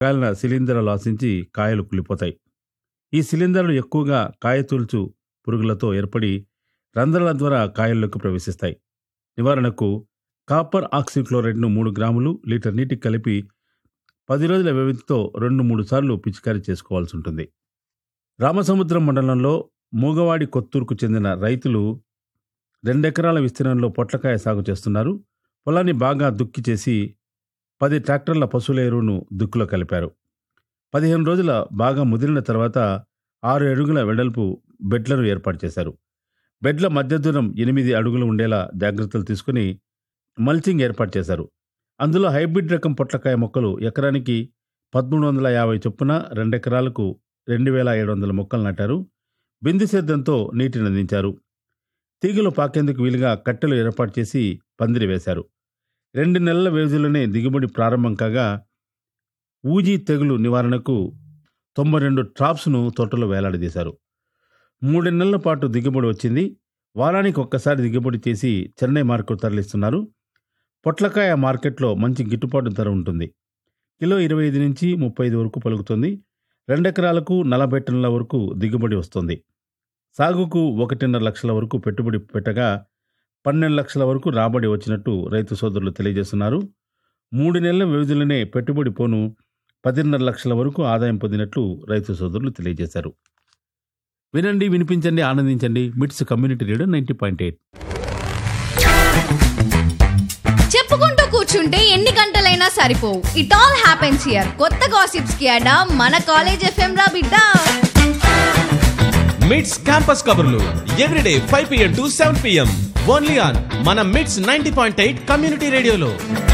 కాలిన శిలీంధ్రాలు ఆశించి కాయలు కుళ్ళిపోతాయి ఈ శిలీంధ్రాలు ఎక్కువగా కాయతూల్చు పురుగులతో ఏర్పడి రంధ్రాల ద్వారా కాయల్లోకి ప్రవేశిస్తాయి నివారణకు కాపర్ ఆక్సిక్లోరైడ్ను మూడు గ్రాములు లీటర్ నీటికి కలిపి పది రోజుల వ్యవధితో రెండు మూడు సార్లు పిచికారీ చేసుకోవాల్సి ఉంటుంది రామసముద్రం మండలంలో మూగవాడి కొత్తూరుకు చెందిన రైతులు రెండెకరాల విస్తీర్ణంలో పొట్లకాయ సాగు చేస్తున్నారు పొలాన్ని బాగా దుక్కి చేసి పది ట్రాక్టర్ల పశువుల ఎరువును దుక్కులో కలిపారు పదిహేను రోజుల బాగా ముదిరిన తర్వాత ఆరు అడుగుల వెడల్పు బెడ్లను ఏర్పాటు చేశారు బెడ్ల మధ్య దూరం ఎనిమిది అడుగులు ఉండేలా జాగ్రత్తలు తీసుకుని మల్చింగ్ ఏర్పాటు చేశారు అందులో హైబ్రిడ్ రకం పొట్లకాయ మొక్కలు ఎకరానికి పదమూడు వందల యాభై చొప్పున రెండెకరాలకు రెండు వేల ఏడు వందల మొక్కలు నాటారు బిందు సేద్యంతో నీటిని అందించారు తీగలు పాకేందుకు వీలుగా కట్టెలు ఏర్పాటు చేసి పందిరి వేశారు రెండు నెలల వ్యవధిలోనే దిగుబడి ప్రారంభం కాగా ఊజీ తెగులు నివారణకు తొంభై రెండు ట్రాప్స్ను తోటలో వేలాడదీశారు మూడు నెలల పాటు దిగుబడి వచ్చింది వారానికి ఒక్కసారి దిగుబడి చేసి చెన్నై మార్కెట్ తరలిస్తున్నారు పొట్లకాయ మార్కెట్లో మంచి గిట్టుబాటు ధర ఉంటుంది కిలో ఇరవై ఐదు నుంచి ముప్పై ఐదు వరకు పలుకుతుంది రెండెకరాలకు నలభై టన్నుల వరకు దిగుబడి వస్తుంది సాగుకు ఒకటిన్నర లక్షల వరకు పెట్టుబడి పెట్టగా పన్నెండు లక్షల వరకు రాబడి వచ్చినట్టు రైతు సోదరులు తెలియజేస్తున్నారు మూడు నెలల వ్యవధిలోనే పెట్టుబడి పోను పదిన్నర లక్షల వరకు ఆదాయం పొందినట్లు రైతు సోదరులు తెలియజేశారు వినండి వినిపించండి ఆనందించండి MITS community radio ninety point eight చెప్పుకుంటూ కూర్చుంటే ఎన్ని గంటలైనా సరిపోవు ఇట్ ఆల్ హ్యాపెన్స్ హియర్ కొత్త గాసిప్స్ కి అడా మన కాలేజ్ ఎఫ్ఎం రా బిడ్డ మిడ్స్ క్యాంపస్ కబుర్లు everyday five PM to seven PM only on మన MITS ninety point eight community రేడియోలో